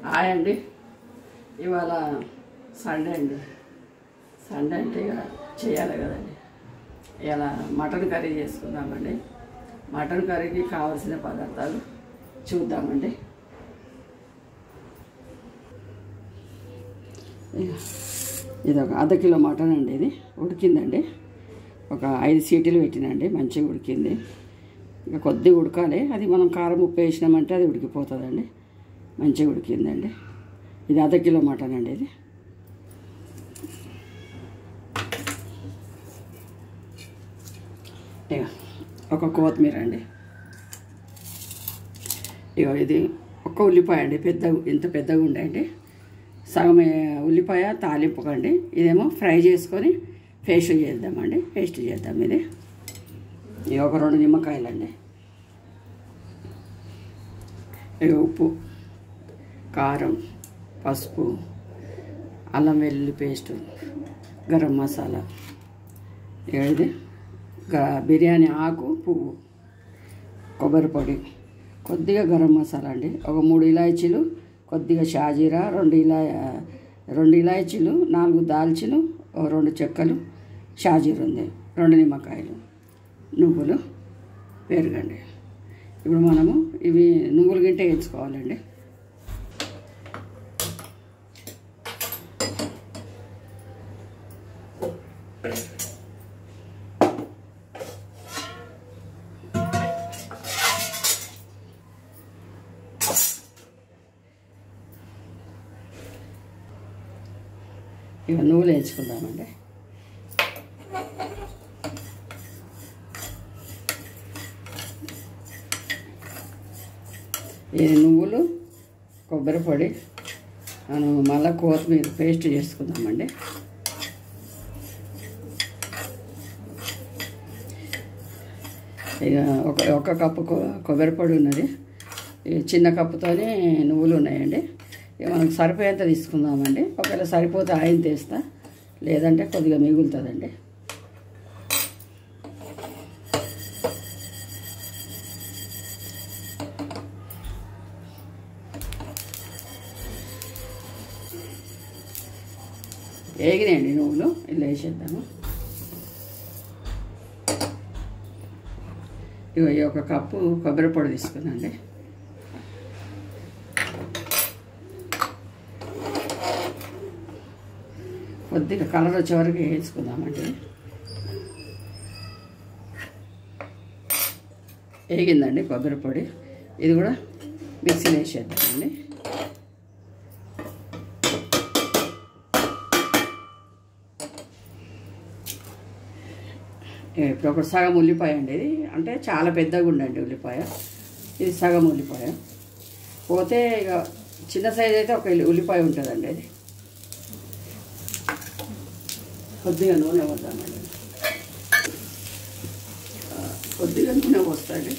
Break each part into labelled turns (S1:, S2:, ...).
S1: hi అండి ఇవాళ Sunday అండి సండే అంటే ఇక చేయాలి కదండి ఇలా మటన్ కర్రీ చేసుకుందామండి మటన్ కర్రీకి కావాల్సిన పదార్థాలు చూద్దామండి ఇక ఇది ఒక అర్ధ కిలో మటన్ అండి ఇది ఉడికిందండి ఒక ఐదు సీటీలు పెట్టినండి మంచిగా ఉడికింది ఇక కొద్దిగా ఉడకాలి అది మనం కారం ఉప్పు వేసినామంటే అది ఉడికిపోతుందండి మంచిగా ఉడికిందండి ఇది అర్ధ కిలో మటన్ అండి ఇది ఇక ఒక కొత్తిమీర అండి ఇక ఇది ఒక్క ఉల్లిపాయ అండి పెద్ద ఇంత పెద్దగా ఉండండి సగం ఏ- ఉల్లిపాయ తాలింపుకండి ఇదేమో ఫ్రై చేసుకొని పేస్ట్ చేద్దామండి పేస్ట్ చేద్దాం ఇది ఇక ఒక రెండు నిమ్మకాయలండి ఇక ఉప్పు కారం పసుపు అల్లం వెల్లుల్లి పేస్టు గరం మసాలా ఇక ఇది గ- బిర్యానీ ఆకు పువ్వు కొబ్బరి పొడి కొద్దిగా గరం మసాలా అండి ఒక మూడు ఇలాచీలు కొద్దిగా షాజీరా రెండు ఇలా రెండు ఇలాచీలు నాలుగు దాల్చిలు ఓ రెండు చెక్కలు షాజీర ఉంది రెండు నిమ్మకాయలు నువ్వులు పెరుగండి ఇప్పుడు మనము ఇవి నువ్వులు గింట వేసుకోవాలండి ఇక నువ్వులు వేసుకుందామండి ఇది నువ్వులు కొబ్బరి పొడి మనం మళ్ళీ కొత్తిమీర పేస్ట్ చేసుకుందామండి ఇక ఒక ఒక కప్పు కొ- కొబ్బరి పొడి ఉన్నది ఈ చిన్న కప్పుతోనే నువ్వులు ఉన్నాయండి ఇక మనకు సరిపోయేంత తీసుకుందామండి ఒకవేళ సరిపోతే ఆయన తీస్తా లేదంటే కొద్దిగా మిగులుతుందండి వేగినాయండి నువ్వులు ఇలా వేసేద్దాము ఇగో ఈ ఒక కప్పు కొబ్బరి పొడి తీసుకుందండి కొద్దిగా కలర్ వచ్చే వరకు వేసుకుందామండి వేగిందండి కొబ్బరి పొడి ఇది కూడా మిక్సీలో వేసేద్దామండి ఏ, ఇప్పుడు ఒక సగం ఉల్లిపాయ అండి ఇది అంటే చాలా పెద్దగా ఉండండి ఉల్లిపాయ ఇది సగం ఉల్లిపాయ పోతే ఇక చిన్న సైజ్ అయితే ఒక ఉల్లి- ఉల్లిపాయ ఉంటుందండి అది కొద్దిగా నూనె పోద్దామండి ఆ, కొద్దిగా నూనె పోస్తాండి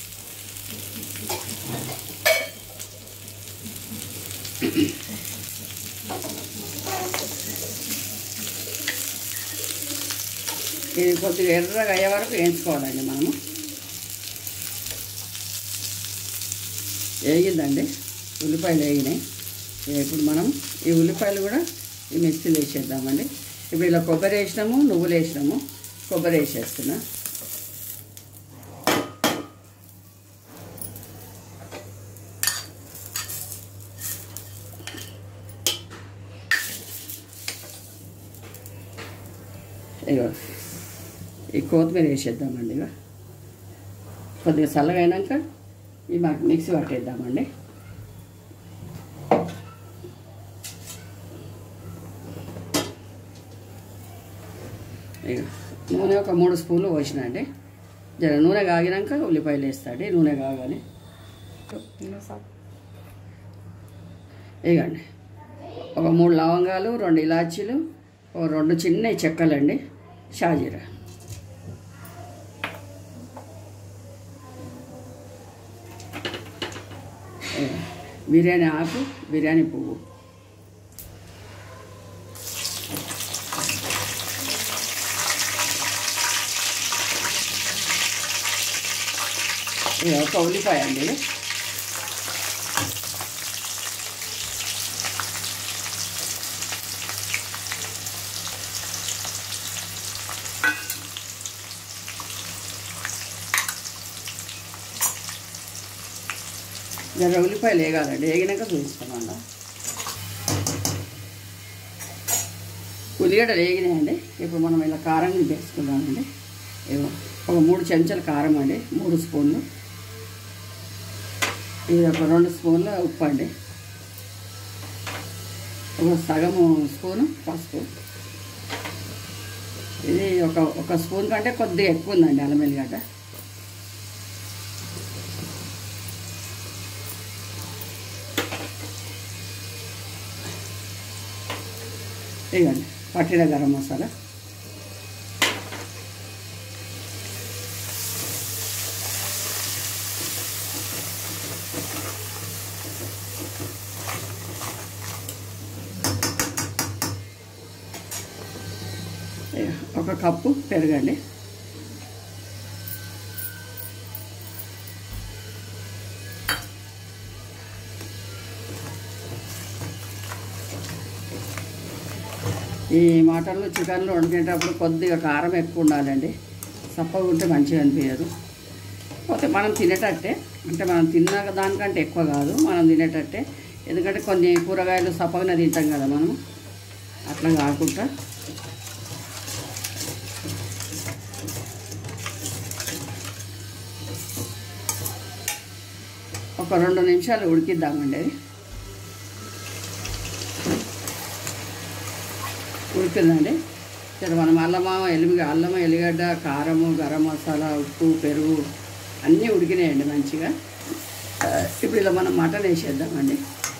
S1: ఇది కొద్దిగా ఎర్రగా అయ్యే వరకు వేయించుకోవాలండి మనము వేగిందండి ఉల్లిపాయలు వేగినాయి ఇప్పుడు మనం ఈ ఉల్లిపాయలు కూడా ఈ మిక్సీలో వేసేద్దామండి ఇప్పుడు ఇలా కొబ్బరి వేసినాము నువ్వులు వేసినాము కొబ్బరి వేసేస్తున్నా ఇగో ఈ కొత్తిమీర వేసేద్దామండి ఇక కొద్దిగా చల్లగా అయినాక ఈ మాకు మిక్సీ పట్టేద్దామండి ఇక నూనె ఒక మూడు స్పూన్లు పోసిన అండి జర నూనె కాగినాక ఉల్లిపాయలు వేస్తాండి నూనె కాగాలి ఇగండి ఒక మూడు లవంగాలు రెండు ఇలాచీలు ఓ రెండు చిన్న చెక్కలండి షాజీరా ఏ, బిర్యానీ ఆకు బిర్యానీ పువ్వు ఇది ఒక ఉల్లిపాయ అండి ఇది జర ఉల్లిపాయలు వేగాలండి వేగినాక చూపిస్తాం అలా ఉల్లిగడ్డలు వేగినాయండి ఇప్పుడు మనం ఇలా కారం వేసుకుందామండి ఏమో ఒక మూడు చెంచాల కారం అండి మూడు స్పూన్లు ఇది ఒక రెండు స్పూన్ల ఉప్పు అండి ఒక సగము స్పూను పసుపు ఇది ఒక ఒక స్పూన్ కంటే కొద్దిగా ఎక్కువ ఉందండి అల్లం వెల్లిగడ్డ ఇవ్వండి పట్టిన గరం మసాలా ఇక ఒక కప్పు పెరగండి ఈ మటన్లు చికెన్లు వండుకునేటప్పుడు కొద్దిగా కారం ఎక్కువ ఉండాలండి సప్పగా ఉంటే మంచిగా అనిపించదు పోతే మనం తినేటట్టే అంటే మనం తిన్న దానికంటే ఎక్కువ కాదు మనం తినేటట్టే ఎందుకంటే కొన్ని కూరగాయలు సప్పగానే తింటాం కదా మనం అట్లా కాకుండా ఒక రెండు నిమిషాలు ఉడికిద్దామండి అది ఉడికిందండి సరే మనం అల్లమ ఎలిమి అల్లమ ఎల్లిగడ్డ కారము గరం మసాలా ఉప్పు పెరుగు అన్నీ ఉడికినాయండి మంచిగా ఆ, ఇప్పుడు ఇలా మనం మటన్ వేసేద్దామండి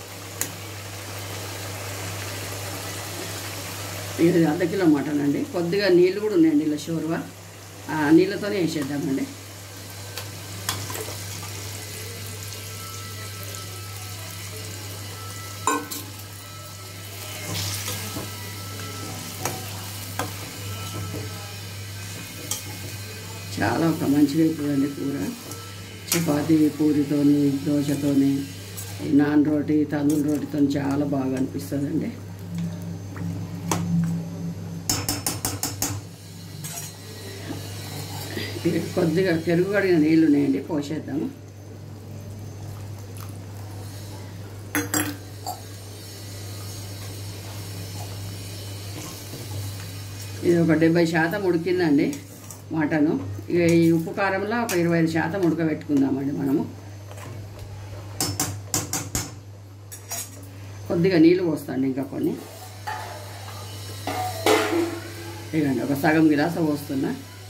S1: ఇది అర్ధ కిలో మటన్ అండి కొద్దిగా నీళ్ళు కూడా ఉన్నాయండి ఇలా షోర్వా ఆ నీళ్ళతోనే వేసేద్దామండి చాలా ఒక మంచిగా అయిపోయింది కూర చపాతీ పూరితోని దోశతోని ఈ నాన్ రోటీ తందూరు రోటీతో చాలా బాగా అనిపిస్తుందండి ఇది కొద్దిగా పెరుగు కడిగిన నీళ్ళు ఉన్నాయండి పోసేద్దాము ఇది ఒక డెబ్బై శాతం ఉడికిందండి మటను ఇక ఈ ఉప్పు కారంలో ఒక ఇరవై ఐదు శాతం ఉడకబెట్టుకుందామండి మనము కొద్దిగా నీళ్ళు పోస్తాండి ఇంకా కొన్ని ఇవ్వండి ఒక సగం గిలాస పోస్తున్నా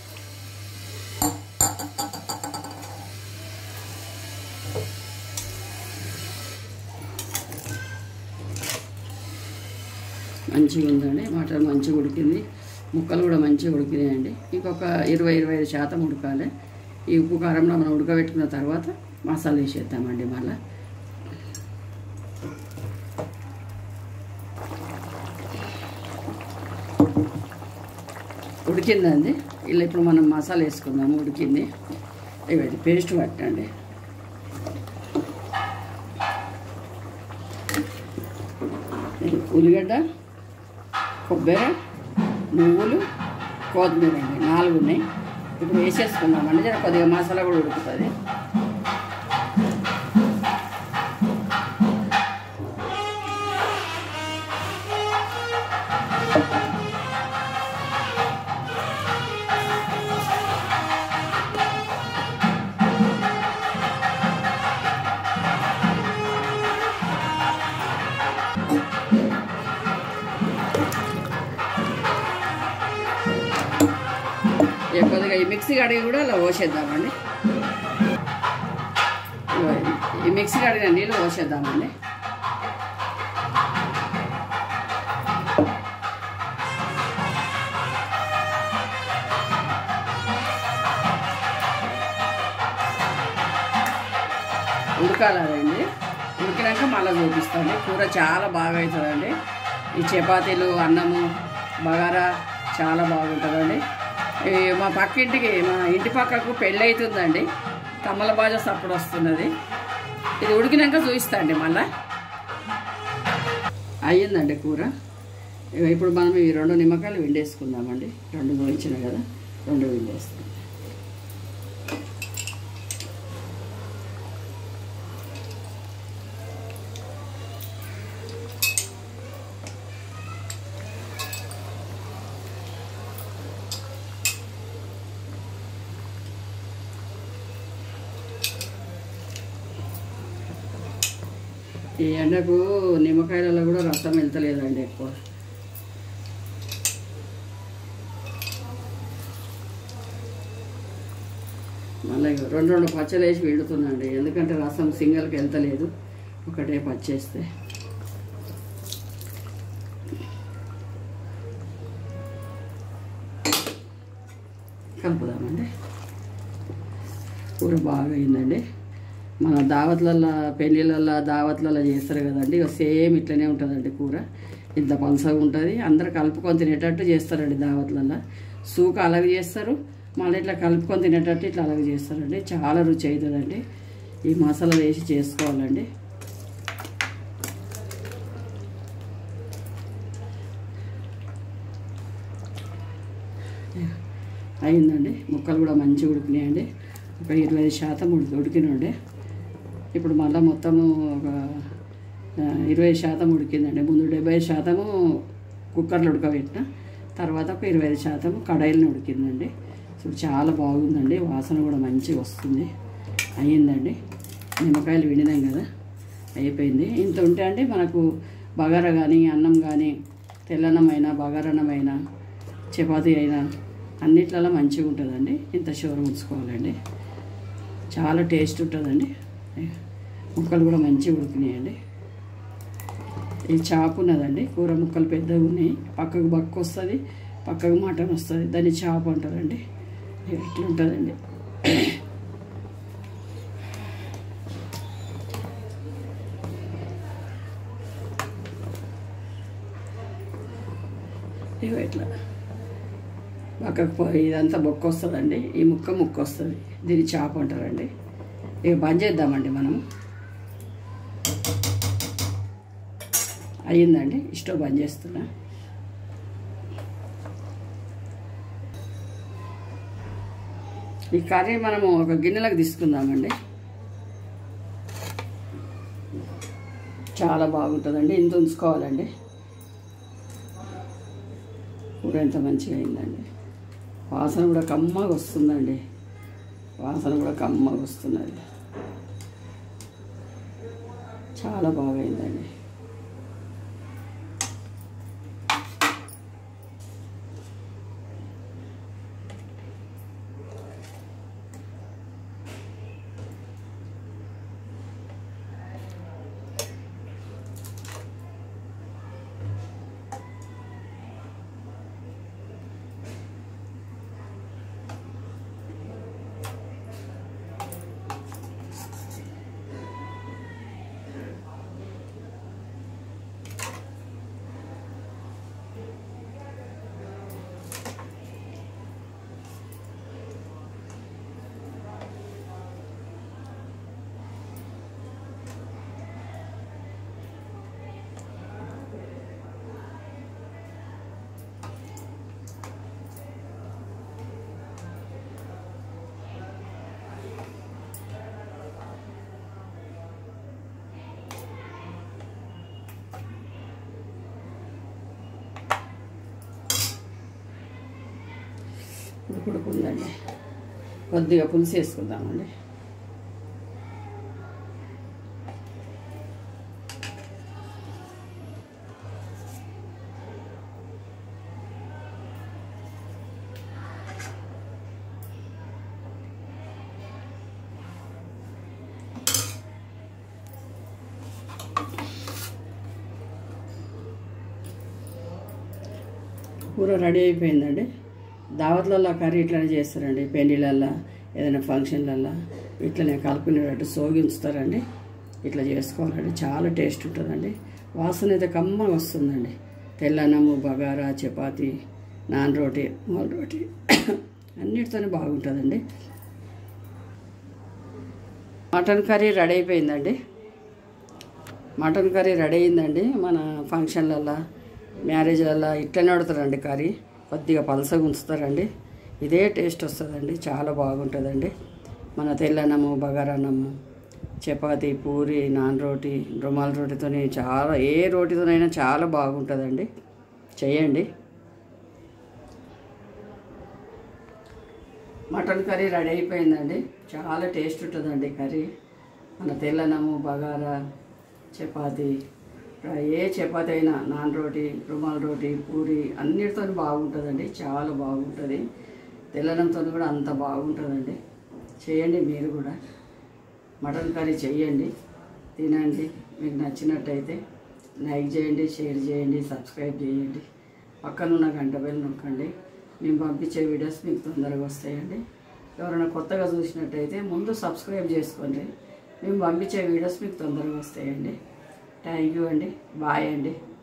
S1: మంచిగా ఉందండి మటన్ మంచిగా ఉడికింది ముక్కలు కూడా మంచిగా ఉడికినాయండి ఇంకొక ఇరవై ఇరవై ఐదు శాతం ఉడకాలి ఈ ఉప్పు కారంలో మనం ఉడకబెట్టుకున్న తర్వాత మసాలా వేసేద్దామండి మళ్ళీ ఉడికిందండి ఇలా ఇప్పుడు మనం మసాలా వేసుకుందాము ఉడికింది ఇవైతే పేస్ట్ పట్టండి ఇది ఉల్లిగడ్డ కొబ్బరి నువ్వులు కొత్తిమీర అండి నాలుగు ఉన్నాయి ఇప్పుడు వేసేసుకుందామండి జర కొద్దిగా మసాలా కూడా ఉడుకుతుంది ఇక కొద్దిగా ఈ మిక్సీ కడిగి కూడా అలా పోసేద్దామండి ఇగో ఈ మిక్సీ కడిగిన నీళ్ళు పోసేద్దామండి ఉడకాలండి ఉడికినాక మళ్ళీ చూపిస్తాను కూర చాలా బాగా అవుతుందండి ఈ చపాతీలు అన్నము బగారా చాలా బాగుంటుందండి ఈ మా పక్కింటికి మా ఇంటి పక్కకు పెళ్ళి అవుతుందండి కమ్మల బాజ సప్పుడు వస్తున్నది ఇది ఉడికినాక చూపిస్తా అండి మళ్ళా అయ్యిందండి కూర ఇగో ఇప్పుడు మనం ఈ రెండు నిమ్మకాయలు విండేసుకుందామండి రెండు నోయించిన కదా రెండు విండేస్తాం ఈ ఎండకు నిమ్మకాయలలో కూడా రసం వెళ్తలేదండి ఎక్కువ మళ్ళీ రెండు రెండు పచ్చలు వేసి వండుతున్నాండి ఎందుకంటే రసం సింగల్కి వెళ్తలేదు ఒకటే పచ్చేస్తే కలుపుదామండి కూర బాగా అయిందండి మన దావత్లల్లో పెళ్ళిళ్ళల్లో దావత్లలో చేస్తారు కదండి ఇక సేమ్ ఇట్లనే ఉంటుందండి కూర ఇంత పలసగా ఉంటుంది అందరు కలుపుకొని తినేటట్టు చేస్తారండి దావత్లల్లో సూక అలాగే చేస్తారు మళ్ళీ ఇట్లా కలుపుకొని తినేటట్టు ఇట్లా అలాగే చేస్తారండి చాలా రుచి అవుతుందండి ఈ మసాలా వేసి చేసుకోవాలండి అయిందండి ముక్కలు కూడా మంచిగా ఉడికినాయండి ఒక ఇరవై ఐదు శాతం ఉడికి ఉడికినండి ఇప్పుడు మళ్ళీ మొత్తము ఒక ఆ, ఇరవై శాతం ఉడికిందండి ముందు డెబ్బై శాతము కుక్కర్లో ఉడకబెట్టిన తర్వాత ఒక ఇరవై ఐదు శాతం కడాయిలను ఉడికిందండి ఇప్పుడు చాలా బాగుందండి వాసన కూడా మంచిగా వస్తుంది అయ్యిందండి నిమ్మకాయలు విడినాం కదా అయిపోయింది ఇంత ఉంటే అండి మనకు బగారా కానీ అన్నం కానీ తెల్లన్నమైనా బగారన్నమైనా చపాతీ అయినా అన్నిట్లలో మంచిగా ఉంటుందండి ఇంత షోర్ ఉంచుకోవాలండి చాలా టేస్ట్ ఉంటుందండి ముక్కలు కూడా మంచిగా ఉడికినాయండి ఇది చాపు ఉన్నదండి కూర ముక్కలు పెద్దగా ఉన్నాయి పక్కకు బక్క వస్తుంది పక్కకు మటన్ వస్తుంది దాన్ని చాపు అంటారండి ఇట్లా ఉంటుందండి ఇగో ఇట్లా పక్కకు పోయి ఇదంతా బొక్క వస్తుందండి ఈ ముక్క ముక్క వస్తుంది దీన్ని చాప అంటారండి ఇక బంద్ చేద్దామండి మనం అయ్యిందండి స్టవ్ బంద్ చేస్తున్నా ఈ కర్రీ మనము ఒక గిన్నెలకు తీసుకుందామండి చాలా బాగుంటుందండి ఇంత ఉంచుకోవాలండి కూర ఎంత మంచిగా అయిందండి వాసన కూడా కమ్మగా వస్తుందండి వాసన కూడా కమ్మగా వస్తున్నది చాలా బాగా అయిందండి ఉడుకుందండి కొద్దిగా పులుసు వేసుకుందామండి కూర రెడీ అయిపోయిందండి దావత్లలో కర్రీ ఇట్లనే చేస్తారండి పెళ్ళిళ్ళల్లో ఏదైనా ఫంక్షన్లల్లో ఇట్లనే కలుపుకునేటట్టు సోగి ఉంచుతారండి ఇట్లా చేసుకోవాలండి చాలా టేస్ట్ ఉంటుందండి వాసన అయితే కమ్మగా వస్తుందండి తెల్లన్నము బగారా చపాతి నాన్ రోటీ మాల్ రోటీ అన్నిటితోనే బాగుంటుందండి మటన్ కర్రీ రెడీ అయిపోయిందండి మటన్ కర్రీ రెడీ అయిందండి మన ఫంక్షన్లల్లో మ్యారేజ్లల్లో ఇట్లనే వండుతారండి కర్రీ కొద్దిగా పలసగా ఉంచుతారండి ఇదే టేస్ట్ వస్తుందండి చాలా బాగుంటుందండి మన తెల్లన్నము బగారన్నము చపాతీ పూరి నాన్ రోటీ రుమాల్ రోటీతోని చాలా ఏ రోటీతోనైనా చాలా బాగుంటుందండి చేయండి మటన్ కర్రీ రెడీ అయిపోయిందండి చాలా టేస్ట్ ఉంటుందండి కర్రీ మన తెల్లనము బగారా చపాతి ఏ చపాతి అయినా నాన్ రోటీ రుమాల్ రోటీ పూరి అన్నిటితో బాగుంటుందండి చాలా బాగుంటుంది తెల్లడంతో కూడా అంత బాగుంటుందండి చేయండి మీరు కూడా మటన్ కర్రీ చేయండి తినండి మీకు నచ్చినట్టయితే లైక్ చేయండి షేర్ చేయండి సబ్స్క్రైబ్ చేయండి పక్కనున్న గంట బెల్ నొక్కండి మేము పంపించే వీడియోస్ మీకు తొందరగా వస్తాయండి ఎవరైనా కొత్తగా చూసినట్టయితే ముందు సబ్స్క్రైబ్ చేసుకోండి మేము పంపించే వీడియోస్ మీకు తొందరగా వస్తాయండి థ్యాంక్ యూ అండి బాయ్ అండి